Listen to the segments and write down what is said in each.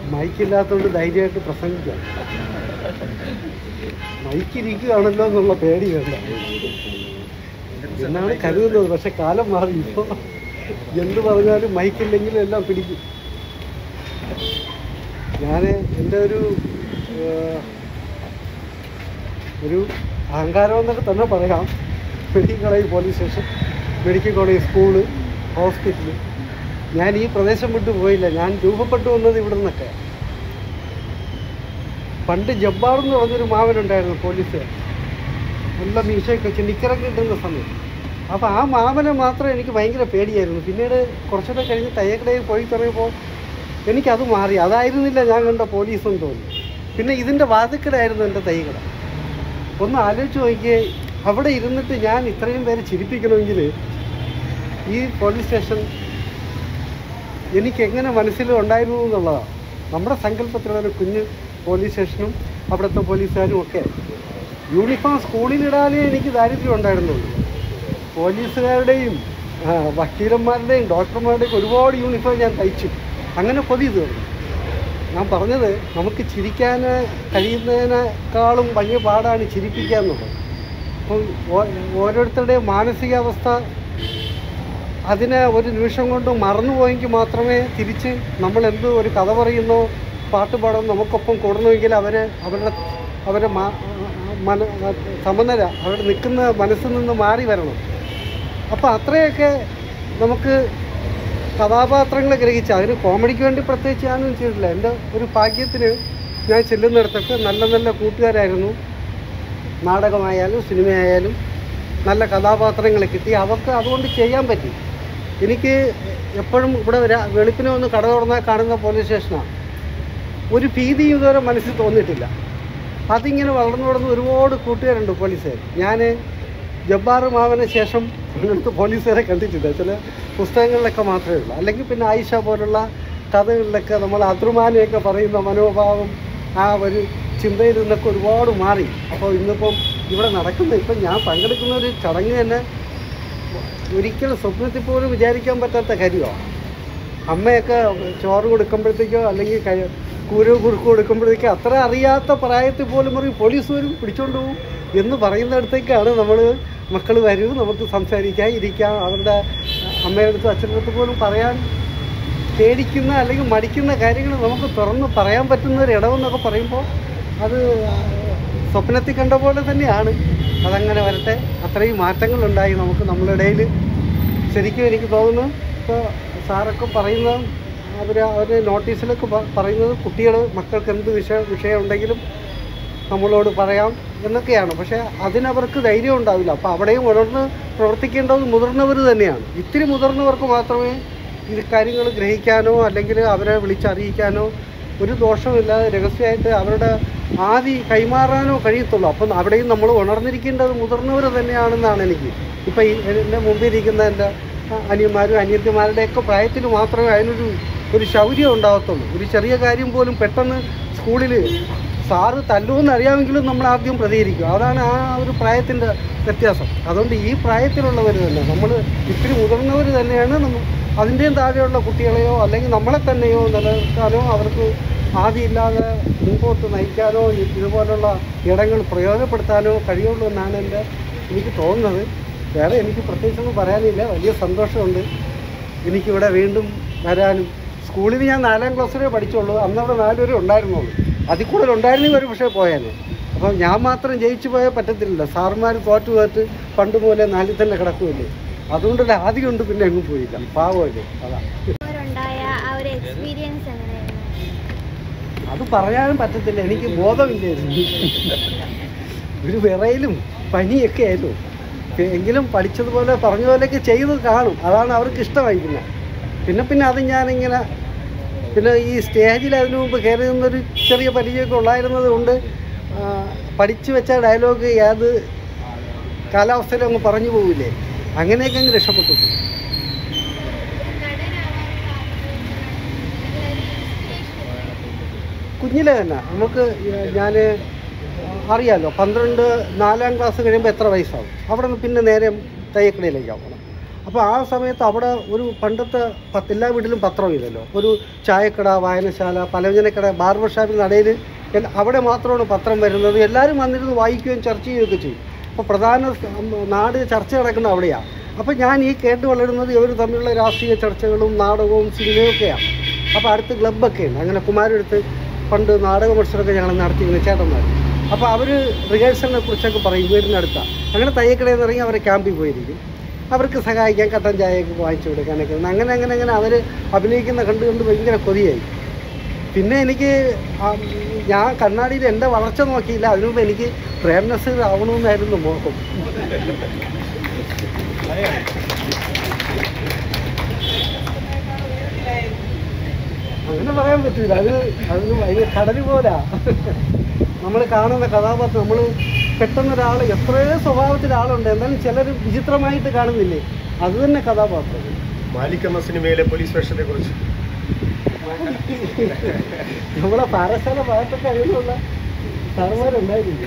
മൈക്കില്ലാത്തതുകൊണ്ട് ധൈര്യമായിട്ട് പ്രസംഗിക്കാം മൈക്കിരിക്കുകയാണല്ലോ എന്നുള്ള പേടി വേണ്ട എന്നാണ് കരുതുന്നത് പക്ഷെ കാലം മാറി ഇപ്പോൾ എന്ത് പറഞ്ഞാലും മൈക്കില്ലെങ്കിലും എല്ലാം പിടിക്കും ഞാൻ എൻ്റെ ഒരു ഏഹ്, ഒരു അഹങ്കാരം എന്നൊക്കെ തന്നെ പറയാം medical college police station medical college school hospital ഞാൻ ഈ പ്രദേശം വിട്ടു പോയില്ല ഞാൻ രൂപപ്പെട്ടു വന്നത് ഇവിടെ നിന്നൊക്കെ പണ്ട് ജബ്ബാർ എന്ന് പറഞ്ഞൊരു മാവനുണ്ടായിരുന്നു പോലീസ് നല്ല മീശയൊക്കെ വെച്ച് നിക്കറൊക്കെ ഇട്ടുന്ന സമയം അപ്പോൾ ആ മാമനെ മാത്രം എനിക്ക് ഭയങ്കര പേടിയായിരുന്നു പിന്നീട് കുറച്ചുകൂടെ കഴിഞ്ഞ് തയ്യക്കടയിൽ പോയി തുടങ്ങിയപ്പോൾ എനിക്കത് മാറി അതായിരുന്നില്ല ഞാൻ കണ്ട പോലീസെന്ന് തോന്നി പിന്നെ ഇതിൻ്റെ വാതിക്കലായിരുന്നു എൻ്റെ തയ്യക്കട ഒന്ന് ആലോചിച്ച് നോക്കിയേ അവിടെ ഇരുന്നിട്ട് ഞാൻ ഇത്രയും പേരെ ചിരിപ്പിക്കണമെങ്കിൽ ഈ പോലീസ് സ്റ്റേഷൻ എനിക്ക് എങ്ങനെ മനസ്സിൽ ഉണ്ടായിരുന്നു എന്നുള്ളതാണ് നമ്മുടെ സങ്കല്പത്തിലുള്ള ഒരു കുഞ്ഞ് പോലീസ് സ്റ്റേഷനും അവിടുത്തെ പോലീസുകാരും ഒക്കെ യൂണിഫോം സ്കൂളിലിടാനേ എനിക്ക് ദാരിദ്ര്യം ഉണ്ടായിരുന്നുള്ളൂ പോലീസുകാരുടെയും ആ, വക്കീലന്മാരുടെയും ഡോക്ടർമാരുടെയും ഒരുപാട് യൂണിഫോം ഞാൻ തയ്ച്ചു അങ്ങനെ കൊതി തീർന്നു ഞാൻ പറഞ്ഞത് നമുക്ക് ചിരിക്കാൻ കഴിയുന്നതിനേക്കാളും വലിയ പാടാണ് ചിരിപ്പിക്കുക എന്നുള്ളത് അപ്പം ഓ- ഓരോരുത്തരുടെയും മാനസികാവസ്ഥ അതിനെ ഒരു നിമിഷം കൊണ്ട് മറന്നുപോയെങ്കിൽ മാത്രമേ തിരിച്ച് നമ്മൾ എന്ത് ഒരു കഥ പറയുന്നോ പാട്ട് പാടും നമുക്കൊപ്പം കൂടണമെങ്കിൽ അവർ അവരുടെ അവരുടെ മാ- മന സമനില അവർ നിൽക്കുന്ന മനസ്സിൽ നിന്ന് മാറി വരണം അപ്പോൾ അത്രയൊക്കെ നമുക്ക് കഥാപാത്രങ്ങളെ ഗ്രഹിച്ച് അതിന് കോമഡിക്ക് വേണ്ടി പ്രത്യേകിച്ച് ഞാനൊന്നും ചെയ്തിട്ടില്ല എൻ്റെ ഒരു ഭാഗ്യത്തിന് ഞാൻ ചെല്ലുന്നിടത്തൊക്കെ നല്ല നല്ല കൂട്ടുകാരായിരുന്നു നാടകമായാലും സിനിമയായാലും നല്ല കഥാപാത്രങ്ങളെ കിട്ടി അവർക്ക് അതുകൊണ്ട് ചെയ്യാൻ പറ്റി എനിക്ക് എപ്പോഴും ഇവിടെ വരാ വെളുപ്പിനെ ഒന്ന് കട തുറന്നാൽ കാണുന്ന പോലീസ് സ്റ്റേഷനാണ് ഒരു ഭീതിയും ഇതുവരെ മനസ്സിൽ തോന്നിയിട്ടില്ല അതിങ്ങനെ വളർന്നു വളർന്ന് ഒരുപാട് കൂട്ടുകാരുണ്ട് പോലീസുകാർ ഞാൻ ജബ്ബാർ മാവന് ശേഷം അങ്ങനത്തെ പോലീസുകാരെ കണ്ടിട്ടില്ല ചില പുസ്തകങ്ങളിലൊക്കെ മാത്രമേ ഉള്ളൂ അല്ലെങ്കിൽ പിന്നെ ആയിഷ പോലുള്ള കഥകളിലൊക്കെ നമ്മൾ അദ്രുമാനെയൊക്കെ പറയുന്ന മനോഭാവം ആ ഒരു ചിന്തയിൽ നിന്നൊക്കെ ഒരുപാട് മാറി അപ്പോൾ ഇന്നിപ്പം ഇവിടെ നടക്കുന്ന ഇപ്പം ഞാൻ പങ്കെടുക്കുന്ന ഒരു ചടങ്ങ് തന്നെ ഒരിക്കലും സ്വപ്നത്തിൽ പോലും വിചാരിക്കാൻ പറ്റാത്ത കാര്യമാണ് അമ്മയൊക്കെ ചോറ് കൊടുക്കുമ്പോഴത്തേക്കോ അല്ലെങ്കിൽ കഴി കൂരവ് കുറുക്ക് കൊടുക്കുമ്പോഴത്തേക്കോ അത്ര അറിയാത്ത പ്രായത്തിൽ പോലും പറയും പോലീസ് വരും പിടിച്ചോണ്ട് പോകും എന്ന് പറയുന്നിടത്തേക്കാണ് നമ്മൾ മക്കൾ വരൂ നമുക്ക് സംസാരിക്കാം ഇരിക്കാം അവരുടെ അമ്മയുടെ അടുത്തും അച്ഛൻ്റെ അടുത്ത് പോലും പറയാൻ പേടിക്കുന്ന അല്ലെങ്കിൽ മടിക്കുന്ന കാര്യങ്ങൾ നമുക്ക് തുറന്ന് പറയാൻ പറ്റുന്ന ഒരു ഇടമെന്നൊക്കെ പറയുമ്പോൾ അത് സ്വപ്നത്തിൽ കണ്ട പോലെ തന്നെയാണ് അതങ്ങനെ വരട്ടെ അത്രയും മാറ്റങ്ങളുണ്ടായി നമുക്ക് നമ്മളുടെ ഇടയിൽ ശരിക്കും എനിക്ക് തോന്നുന്നു ഇപ്പോൾ സാറൊക്കെ പറയുന്ന അവർ അവർ നോട്ടീസിലൊക്കെ പ- പറയുന്നത് കുട്ടികൾ മക്കൾക്ക് എന്ത് വിഷയ വിഷയം ഉണ്ടെങ്കിലും നമ്മളോട് പറയാം എന്നൊക്കെയാണ് പക്ഷേ അതിനവർക്ക് ധൈര്യം ഉണ്ടാവില്ല അപ്പോൾ അവിടെയും ഉണർന്ന് പ്രവർത്തിക്കേണ്ടത് മുതിർന്നവർ തന്നെയാണ് ഇത്തിരി മുതിർന്നവർക്ക് മാത്രമേ ഇത് കാര്യങ്ങൾ ഗ്രഹിക്കാനോ അല്ലെങ്കിൽ അവരെ വിളിച്ചറിയിക്കാനോ ഒരു ദോഷമില്ലാതെ രഹസ്യമായിട്ട് അവരുടെ ആദി കൈമാറാനോ കഴിയത്തുള്ളൂ അപ്പം അവിടെയും നമ്മൾ ഉണർന്നിരിക്കേണ്ടത് മുതിർന്നവർ തന്നെയാണെന്നാണ് എനിക്ക് ഇപ്പം ഈ എൻ്റെ മുമ്പിൽ ഇരിക്കുന്ന എൻ്റെ അനിയന്മാരും അനിയത്തിമാരുടെയൊക്കെ പ്രായത്തിൽ മാത്രമേ അതിനൊരു ഒരു ശൗര്യം ഉണ്ടാകത്തുള്ളൂ ഒരു ചെറിയ കാര്യം പോലും പെട്ടെന്ന് സ്കൂളിൽ സാറ് തല്ലുമെന്ന് അറിയാമെങ്കിലും നമ്മൾ ആദ്യം പ്രതികരിക്കും അതാണ് ആ ഒരു പ്രായത്തിൻ്റെ വ്യത്യാസം അതുകൊണ്ട് ഈ പ്രായത്തിലുള്ളവർ തന്നെ നമ്മൾ ഇത്തിരി മുതിർന്നവർ തന്നെയാണ് നമ്മ അതിൻ്റെയും താഴെയുള്ള കുട്ടികളെയോ അല്ലെങ്കിൽ നമ്മളെ തന്നെയോ നിലനിർത്താനോ അവർക്ക് ആദിയില്ലാതെ മുമ്പോട്ട് നയിക്കാനോ ഇ- ഇതുപോലുള്ള ഇടങ്ങൾ പ്രയോജനപ്പെടുത്താനോ കഴിയുള്ളൂ എന്നാണ് എൻ്റെ എനിക്ക് തോന്നുന്നത് വേറെ എനിക്ക് പ്രത്യേകിച്ചൊന്നും പറയാനില്ല വലിയ സന്തോഷമുണ്ട് എനിക്കിവിടെ വീണ്ടും വരാനും സ്കൂളിൽ ഞാൻ നാലാം ക്ലാസ് വരെ പഠിച്ചുള്ളൂ അന്ന് അവിടെ നാല് വരെ ഉണ്ടായിരുന്നുള്ളൂ അതിൽ കൂടുതൽ ഉണ്ടായിരുന്നെങ്കിൽ ഒരു പക്ഷേ പോയേനെ അപ്പം ഞാൻ മാത്രം ജയിച്ചു പോയാൽ പറ്റത്തില്ല സാറുമാർ തോറ്റു തോറ്റ് പണ്ട് പോലെ നാലിൽ തന്നെ കിടക്കുമല്ലേ അതുകൊണ്ടൊരു ആദ്യമുണ്ട് പിന്നെ എങ്ങും പോയില്ല പാവമല്ലേ അതാ ഉണ്ടായ ആ ഒരു എക്സ്പീരിയൻസ് എങ്ങനെയായിരുന്നു അത് പറയാനും പറ്റത്തില്ല എനിക്ക് ബോധമില്ലായിരുന്നു ഒരു വിറയിലും പനിയൊക്കെ ആയിരുന്നു പി- എങ്കിലും പഠിച്ചതുപോലെ പറഞ്ഞ പോലെയൊക്കെ ചെയ്ത് കാണും അതാണ് അവർക്ക് ഇഷ്ടമായിരിക്കുന്നത് പിന്നെ പിന്നെ അത് ഞാനിങ്ങനെ പിന്നെ ഈ സ്റ്റേജിൽ അതിനു മുമ്പ് കയറി നിന്നൊരു ചെറിയ പരിചയമൊക്കെ ഉള്ളായിരുന്നത് കൊണ്ട് ആ, പഠിച്ചു വെച്ച ഡയലോഗ് ഏത് കാലാവസ്ഥയിലും അങ്ങ് പറഞ്ഞു പോകില്ലേ അങ്ങനെയൊക്കെ അങ്ങ് രക്ഷപ്പെട്ടു കുഞ്ഞിലെ തന്നെ നമുക്ക് ഞാൻ അറിയാമല്ലോ പന്ത്രണ്ട് നാലാം ക്ലാസ് കഴിയുമ്പോൾ എത്ര വയസ്സാവും അവിടെ നിന്ന് പിന്നെ നേരെ തയ്യക്കടയിലേക്കാണ് പോകണം അപ്പോൾ ആ സമയത്ത് അവിടെ ഒരു പണ്ടത്തെ പത്ത് എല്ലാ വീട്ടിലും പത്രം ഇല്ലല്ലോ ഒരു ചായക്കട വായനശാല പലവ്യഞ്ജനക്കട ബാർബർ ഷാപ്പിൽ നടയിൽ അവിടെ മാത്രമാണ് പത്രം വരുന്നത് എല്ലാവരും വന്നിരുന്ന് വായിക്കുകയും ചർച്ച ചെയ്യുകയൊക്കെ ചെയ്യും അപ്പോൾ പ്രധാന സ്- ഉം, നാട് ചർച്ച നടക്കുന്നത് അവിടെയാണ് അപ്പോൾ ഞാൻ ഈ കേട്ട് വളരുന്നത് ഇവർ തമ്മിലുള്ള രാഷ്ട്രീയ ചർച്ചകളും നാടകവും സിനിമയും ഒക്കെയാണ് അപ്പോൾ അടുത്ത് ക്ലബ്ബൊക്കെ ഉണ്ട് അങ്ങനെ കുമാരടുത്ത് പണ്ട് നാടക മത്സരമൊക്കെ ഞങ്ങൾ നടത്തിയിരുന്നു ചേട്ടന്മാർ അപ്പോൾ അവർ റിഹേഴ്സലിനെ കുറിച്ചൊക്കെ പറയും വീടിനടുത്താണ് അങ്ങനെ തയ്യക്കടയിൽ നിന്ന് ഇറങ്ങി അവരെ ക്യാമ്പിൽ പോയിരിക്കും അവർക്ക് സഹായിക്കാൻ കട്ടൻ ചായയൊക്കെ വാങ്ങിച്ചു കൊടുക്കാനൊക്കെ ഉണ്ട്. അങ്ങനെ അങ്ങനെ അങ്ങനെ അവർ അഭിനയിക്കുന്ന കണ്ട് കണ്ട് ഭയങ്കര കൊതിയായി പിന്നെ എനിക്ക് ആ, ഞാൻ കണ്ണാടിയിൽ എൻ്റെ വളർച്ച നോക്കിയില്ല അതിനു മുമ്പ് എനിക്ക് പ്രേംനസീർ ആവണമെന്നായിരുന്നു മോഹം അങ്ങനെ പറയാൻ പറ്റില്ല അത് അതിന് ഭയങ്കര കടൽ പോലാ നമ്മൾ കാണുന്ന കഥാപാത്രം നമ്മൾ പെട്ടെന്ന് ഒരാൾ എത്രയോ സ്വഭാവത്തിൽ ആളുണ്ട് എന്നാലും ചിലർ വിചിത്രമായിട്ട് കാണുന്നില്ലേ അത് തന്നെ കഥാപാത്രം മാലിക് എന്ന സിനിമയിലെ പോലീസ് വേഷത്തെ കുറിച്ച് നമ്മളെ പാറശാല ഭാഗത്തൊക്കെ അങ്ങനെയുള്ള സാറുമാരുണ്ടായിരുന്നു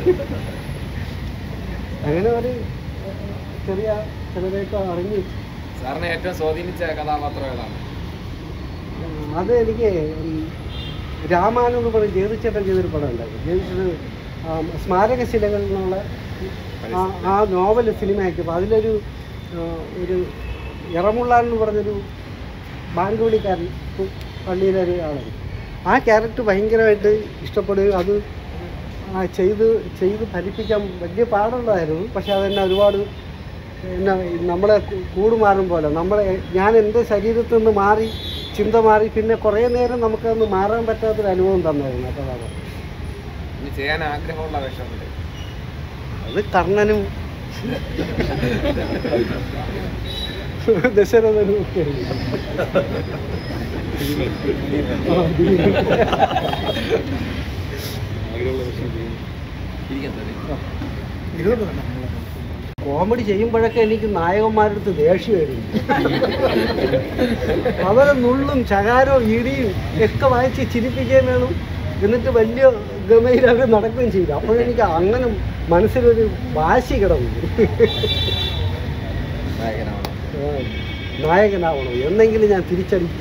അങ്ങനെ ഒരു ചെറിയ ചിലരെയൊക്കെ അറിഞ്ഞു വെച്ചു സാറിനെ ഏറ്റവും സ്വാധീനിച്ച കഥാപാത്രം ഏതാണ് ഉം, അത് എനിക്ക് ഉം, രാമായണം എന്ന് പറഞ്ഞ് ജേതിച്ചേട്ടൻ ചെയ്തൊരു പടം ഉണ്ടായിരുന്നു ജേതിച്ചത് സ്മാരകശിലകൾ എന്നുള്ള ആ ആ നോവൽ സിനിമയാക്കിയപ്പോൾ അതിലൊരു ആ, ഒരു ഇറമുള്ളാൻ എന്ന് പറഞ്ഞൊരു ബാങ്ക് വിളിക്കാരൻ ഉം, പള്ളിയിലെ ഒരു ആളാണ് ആ ക്യാരക്ടർ ഭയങ്കരമായിട്ട് ഇഷ്ടപ്പെടുകയും അത് ആ ചെയ്ത് ചെയ്ത് ഫലിപ്പിക്കാൻ വലിയ പാടുള്ളതായിരുന്നു പക്ഷെ അതെന്നെ ഒരുപാട് എന്നാ നമ്മളെ കൂ- കൂടുമാറും പോലെ നമ്മളെ ഞാൻ എൻ്റെ ശരീരത്തിൽ നിന്ന് മാറി ചിന്ത മാറി പിന്നെ കുറേ നേരം നമുക്കതൊന്ന് മാറാൻ പറ്റാത്തൊരു അനുഭവം തന്നായിരുന്നു ആ കഥാപാത്രം ഇനി ചെയ്യാൻ ആഗ്രഹമുള്ള വേഷമുണ്ട് അത് കർണനും ദശരഥനും ഒക്കെ കോമഡി ചെയ്യുമ്പോഴൊക്കെ എനിക്ക് നായകന്മാരുടെ അടുത്ത് ദേഷ്യമായിരുന്നു അവരെ നുള്ളും ചകാരവും ഇടിയും ഒക്കെ വായിച്ച് ചിരിപ്പിക്കുകയും വേണം എന്നിട്ട് വലിയ ഗമയിൽ അവർ നടക്കുകയും ചെയ്തു അപ്പോഴെനിക്ക് അങ്ങനെ മനസ്സിലൊരു വാശി കിടന്നു നായകനാവണം ആ, നായകനാവണം എന്നെങ്കിലും ഞാൻ തിരിച്ചടിക്കും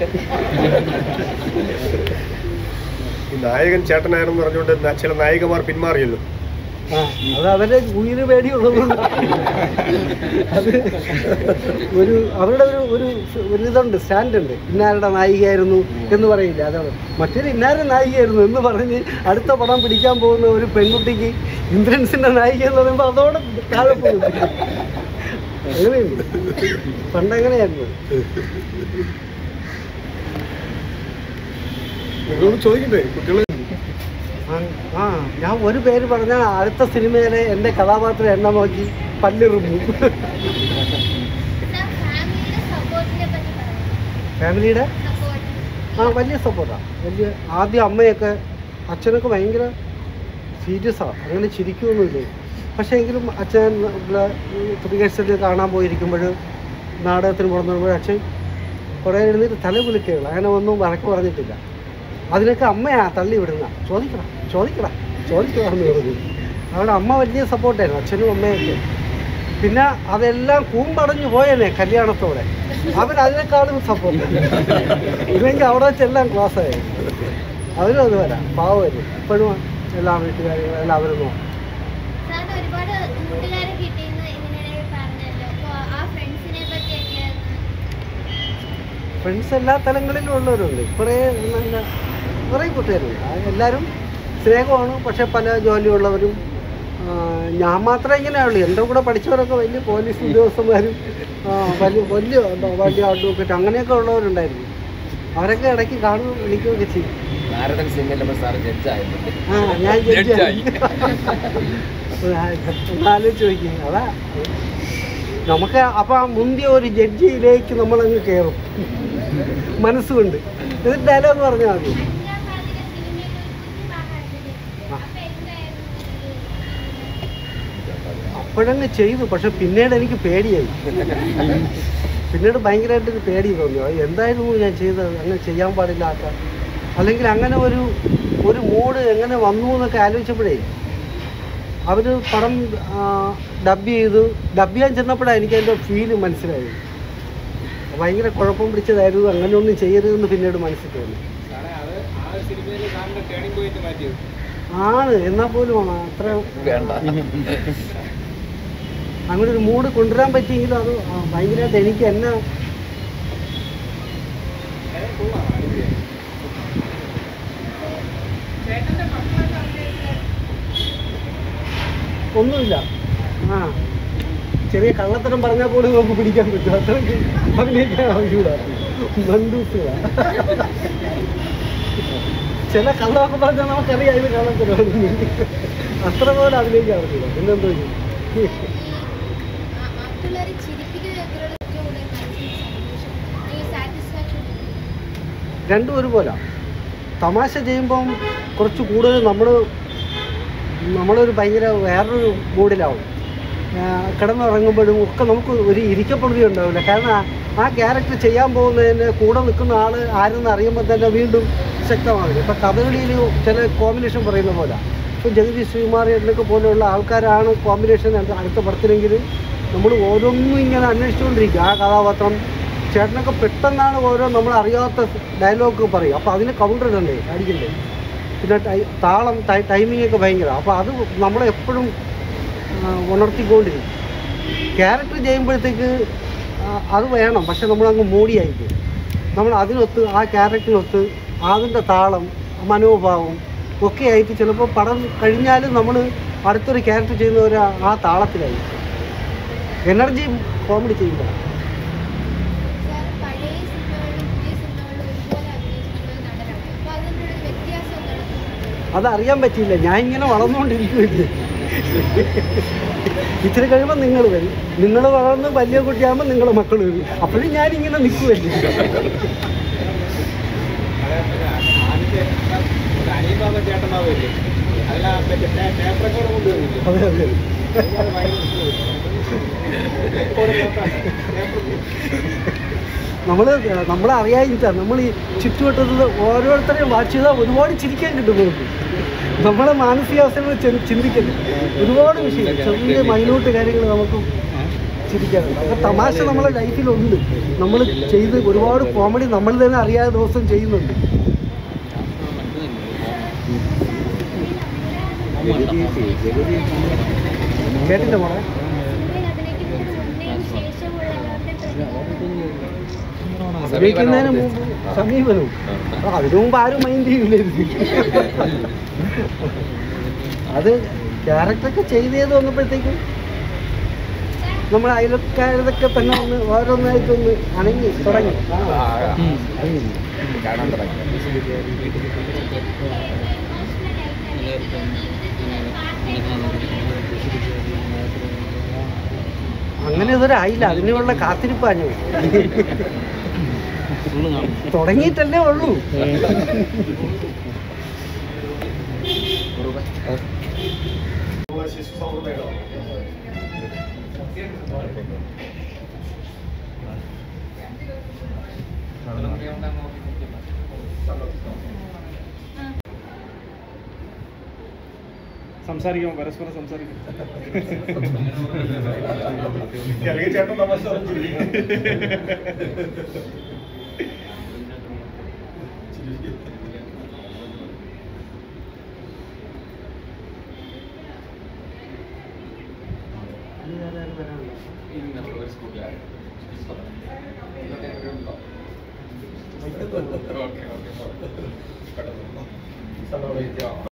ഈ നായകൻ ചേട്ടനായെന്ന് പറഞ്ഞുകൊണ്ട് ന- ചില നായികമാർ പിന്മാറിയല്ലോ ആ അത് അവരുടെ ഉയിര് പേടിയുള്ളതുകൊണ്ട് അത് ഒരു അവരുടെ ഒരു ഒരു ഒരു ഇതുണ്ട് സ്റ്റാൻഡുണ്ട് ഇന്നാരുടെ നായികയായിരുന്നു എന്ന് പറയില്ല അതാണ് മറ്റൊരു ഇന്നാരുടെ നായികയായിരുന്നു എന്ന് പറഞ്ഞ് അടുത്ത പടം പിടിക്കാൻ പോകുന്ന ഒരു പെൺകുട്ടിക്ക് ഇന്ദ്രൻസിന്റെ നായിക എന്ന് പറയുമ്പോൾ അതോടെ താഴെ പോകും അങ്ങനെയുണ്ട് പണ്ടങ്ങനെയായിരുന്നു നിങ്ങളോട് ചോദിക്കണ്ടേ കുട്ടികൾ ആ, ആ ഞാൻ ഒരു പേര് പറഞ്ഞാൽ അടുത്ത സിനിമയിലെ എൻ്റെ കഥാപാത്രം എണ്ണ നോക്കി പല്ലിറുമ്പും ഫാമിലിയുടെ സപ്പോർട്ടിനെ പറ്റി പറയാം ഫാമിലിയുടെ സപ്പോർട്ട് ആ വലിയ സപ്പോർട്ടാണ് വലിയ ആദ്യം അമ്മയൊക്കെ അച്ഛനൊക്കെ ഭയങ്കര സീരിയസാണ് അങ്ങനെ ചിരിക്കുകയൊന്നുമില്ലേ പക്ഷേ എങ്കിലും അച്ഛൻ റിഹേഴ്സലിൽ കാണാൻ പോയിരിക്കുമ്പോൾ നാടകത്തിന് പുറത്തുമ്പോൾ അച്ഛൻ കുറേ എഴുന്നേറ്റ് തല കുലിക്കുകയുള്ളൂ അങ്ങനെ ഒന്നും വഴക്ക് പറഞ്ഞിട്ടില്ല അതിനൊക്കെ അമ്മയാ തള്ളി വിടുന്ന ചോദിക്കണം ചോദിക്കണം ചോദിക്കണം എന്ന് പറഞ്ഞു അവിടെ അമ്മ വലിയ സപ്പോർട്ടായിരുന്നു അച്ഛനും അമ്മയൊക്കെ പിന്നെ അതെല്ലാം കൂമ്പടഞ്ഞു പോയേനെ കല്യാണത്തോടെ അവരതിനേക്കാളും സപ്പോർട്ട് ഇല്ലെങ്കിൽ അവിടെ വെച്ചെല്ലാം ക്ലാസ് ആയി അവരും അത് വരാം പാവരും ഇപ്പോഴും എല്ലാ വീട്ടുകാരും എല്ലാവരും നോക്കും സാറിന് ഒരുപാട് കൂട്ടുകാരെ കിട്ടിയെന്ന് ഇതിനിടയിൽ പറഞ്ഞല്ലോ അപ്പോൾ ആ ഫ്രണ്ട്സിനെ പറ്റിയൊക്കെയാണ് ഫ്രണ്ട്സ് എല്ലാ തലങ്ങളിലും ഉള്ളവരുണ്ട് കുറേ നല്ല കുറേ കൂട്ടുകാരുണ്ട് ആ എല്ലാവരും സ്നേഹമാണ് പക്ഷേ പല ജോലിയുള്ളവരും ആ, ഞാൻ മാത്രമേ ഇങ്ങനെയുള്ളൂ എൻ്റെ കൂടെ പഠിച്ചവരൊക്കെ വലിയ പോലീസ് ഉദ്യോഗസ്ഥന്മാരും ആ, വലിയ വലിയ എന്താ, വലിയ അഡ്വക്കേറ്റ് അങ്ങനെയൊക്കെ ഉള്ളവരുണ്ടായിരുന്നു അവരൊക്കെ ഇടയ്ക്ക് കാണുകയും വിളിക്കുകയൊക്കെ ചെയ്യും നാരദൻ സിനിമയിലപ്പോൾ സാർ ജഡ്ജായിട്ടുണ്ട് ആ ഞാൻ ജഡ്ജായി ജഡ്ജായി. ആലോചിച്ച് നോക്കി അതാ നമുക്ക് അപ്പം ആ മുന്തിയ ഒരു ജഡ്ജിയിലേക്ക് നമ്മളങ്ങ് കയറും മനസ്സുകൊണ്ട് എന്നിട്ട് ഡയലോഗ് പറഞ്ഞാൽ മതി അഞ്ചാം പാതിര സിനിമയിൽ ഒരു കുഞ്ഞു ഭാഗമായിട്ടില്ലേ ആ. അപ്പോൾ എന്തായിരുന്നു അപ്പോഴങ്ങ് ചെയ്തു പക്ഷെ പിന്നീട് എനിക്ക് പേടിയായി പിന്നീട് ഭയങ്കരമായിട്ട് ഒരു പേടി തോന്നി അത് എന്തായിരുന്നു ഞാൻ ചെയ്തത് അങ്ങനെ ചെയ്യാൻ പാടില്ലാത്ത അല്ലെങ്കിൽ അങ്ങനെ ഒരു ഒരു മൂഡ് എങ്ങനെ വന്നു എന്നൊക്കെ ആലോചിച്ചപ്പോഴേ അവർ പടം ഡബ് ചെയ്തു ഡബ് ചെയ്യാൻ ചെന്നപ്പോഴാണ് എനിക്ക് അതിൻ്റെ ഫീല് മനസ്സിലായത് ഭയങ്കര കുഴപ്പം പിടിച്ചതായിരുന്നു അങ്ങനെയൊന്നും ചെയ്യരുതെന്ന് പിന്നീട് മനസ്സിൽ തോന്നി സാറേ അത് ആ ഒരു സിനിമയിൽ സാറിന്റെ ടേണിംഗ് പോയിന്റ് മാറ്റിയത് ആണ് എന്നാൽ പോലും ആണ് അത്ര വേണ്ട അങ്ങനെ ഒരു മൂഡ് കൊണ്ടുവരാൻ പറ്റിയെങ്കിലും അത് ആ, ഭയങ്കരമായിട്ട് എനിക്ക് എന്നെ ഒന്നുമില്ല ആ ചെറിയ കള്ളത്തരം പറഞ്ഞാൽ പോലും നമുക്ക് പിടിക്കാൻ പറ്റും അത്രയ്ക്ക് അഭിനയിക്കാൻ ആവശ്യമില്ല മണ്ടൂസുകളാ ചില കള്ളമൊക്കെ പറഞ്ഞാൽ നമുക്കറിയാം ഇത് കള്ളത്തരമാണ് അത്ര പോലെ അഭിനയിക്കാൻ പറ്റില്ല പിന്നെന്തോ ചെയ്യും മറ്റുള്ളവരെ ചിരിപ്പിക്കുന്ന തരത്തിലുള്ള ഏറ്റവും കൂടുതൽ മനസ്സിന് സന്തോഷം ഈ സാറ്റിസ്ഫാക്ഷൻ രണ്ടും ഒരുപോലെ തമാശ ചെയ്യുമ്പം കുറച്ച് കൂടുതൽ നമ്മൾ നമ്മളൊരു ഭയങ്കര വേറൊരു മൂഡിലാവും ആ, കിടന്നുറങ്ങുമ്പോഴും ഒക്കെ നമുക്ക് ഒരു ഇരിക്കപ്പെടുതി ഉണ്ടാവില്ല കാരണം ആ- ആ ക്യാരക്ടർ ചെയ്യാൻ പോകുന്നതിന് കൂടെ നിൽക്കുന്ന ആൾ ആരെന്ന് അറിയുമ്പോൾ തന്നെ വീണ്ടും ശക്തമാകും ഇപ്പം കഥകളിയിൽ ചില കോമ്പിനേഷൻ പറയുന്ന പോലെ ഇപ്പോൾ ജഗദീഷ് ശ്രീകുമാറിനൊക്കെ പോലെയുള്ള ആൾക്കാരാണ് കോമ്പിനേഷൻ അടുത്ത പടത്തിലെങ്കിൽ നമ്മൾ ഓരോന്നും ഇങ്ങനെ അന്വേഷിച്ചുകൊണ്ടിരിക്കും ആ കഥാപാത്രം ചേട്ടനൊക്കെ പെട്ടെന്നാണ് ഓരോ നമ്മൾ അറിയാത്ത ഡയലോഗ് പറയും അപ്പോൾ അതിന് കൗണ്ടർ ഇടണ്ടേ അടിക്കണ്ടേ പിന്നെ ടൈ- താളം ടൈമിംഗ് ഒക്കെ ഭയങ്കര അപ്പോൾ അത് നമ്മളെ എപ്പോഴും ആ, ഉണർത്തിക്കൊണ്ടിരിക്കും ക്യാരക്ടർ ചെയ്യുമ്പോഴത്തേക്ക് ആ, അത് വേണം പക്ഷെ നമ്മളങ്ങ് മൂടിയായിരിക്കും നമ്മൾ അതിനൊത്ത് ആ ക്യാരക്ടറിനൊത്ത് അതിൻ്റെ താളം മനോഭാവം ഒക്കെ ആയിട്ട് ചിലപ്പോൾ പടം കഴിഞ്ഞാലും നമ്മൾ അടുത്തൊരു ക്യാരക്ടർ ചെയ്യുന്നവർ ആ താളത്തിലായിരിക്കും എനർജി കോമഡി ചെയ്യുമ്പോൾ സാർ പഴയ സിനിമകളിലും പുതിയ സിനിമകളിലും ഒരുപോലെ അഭിനയിച്ചിട്ടുള്ള ഒരു നടനാണ് അപ്പോൾ അതിൻ്റെ ഒരു വ്യത്യാസം എന്താണ് അതറിയാൻ പറ്റിയില്ല ഞാൻ ഇങ്ങനെ വളർന്നുകൊണ്ടിരിക്കുകയില്ലേ ഇച്ചിരി കഴിയുമ്പോൾ നിങ്ങൾ വരും നിങ്ങൾ വളർന്ന് വലിയ കുട്ടിയാകുമ്പോൾ നിങ്ങളുടെ മക്കൾ വരും അപ്പോഴും ഞാനിങ്ങനെ നിൽക്കുമല്ലേ ആദ്യത്തെ അനിയബാബ ചേട്ടനാവില്ലേ അതിലാ മറ്റേ ടേപ്പ് റെക്കോർഡ് കൊണ്ടുവരില്ലേ അതെ അതെ അത് ഭയങ്കര നമ്മൾ നമ്മളെ അറിയാതിരിച്ചാണ് നമ്മൾ ഈ ചുറ്റുവട്ടത്തിൽ ഓരോരുത്തരെയും വാച്ച് ചെയ്താൽ ഒരുപാട് ചിരിക്കാൻ കിട്ടും നമുക്ക് നമ്മളെ മാനസികാവസ്ഥകൾ ചി- ചിന്തിക്കരുത് ഒരുപാട് വിഷയം ചെറിയ മൈന്യൂട്ട് കാര്യങ്ങൾ നമുക്ക് ചിരിക്കാറുണ്ട് അപ്പോൾ തമാശ നമ്മളെ ലൈഫിലുണ്ട് നമ്മൾ ചെയ്ത് ഒരുപാട് കോമഡി നമ്മൾ തന്നെ അറിയാതെ ദിവസം ചെയ്യുന്നുണ്ട് കേട്ടില്ല മോളെ സിനിമയിൽ അഭിനയിക്കുന്നതിന് മുന്നേയും ശേഷമുള്ള അവരുടെ അഭിനയിക്കുന്നതിന് മുമ്പ് സമീപനവും ആ, അതിനു മുമ്പ് ആരും മൈൻഡ് ചെയ്യില്ലായിരുന്നു അത് ക്യാരക്ടറൊക്കെ ചെയ്ത് ചെയ്ത് വന്നപ്പോഴത്തേക്കും നമ്മൾ അയൽക്കാരതൊക്കെ തന്നെ ഒന്ന് ഓരോന്നായിട്ടൊന്ന് അണങ്ങി തുടങ്ങി കാണാൻ തുടങ്ങി അങ്ങനെ ഇതൊരായില്ല അതിനുള്ള കാത്തിരിപ്പാഞ്ഞു തുടങ്ങിയിട്ടല്ലേ ഉള്ളൂ ശിശു സൗഹൃദം സംസാരിക്കാം പരസ്പരം സംസാരിക്കാം അല്ലെങ്കിൽ ചേട്ടൻ തമാശ പറഞ്ഞിരിക്കും ഓക്കെ ഓക്കെ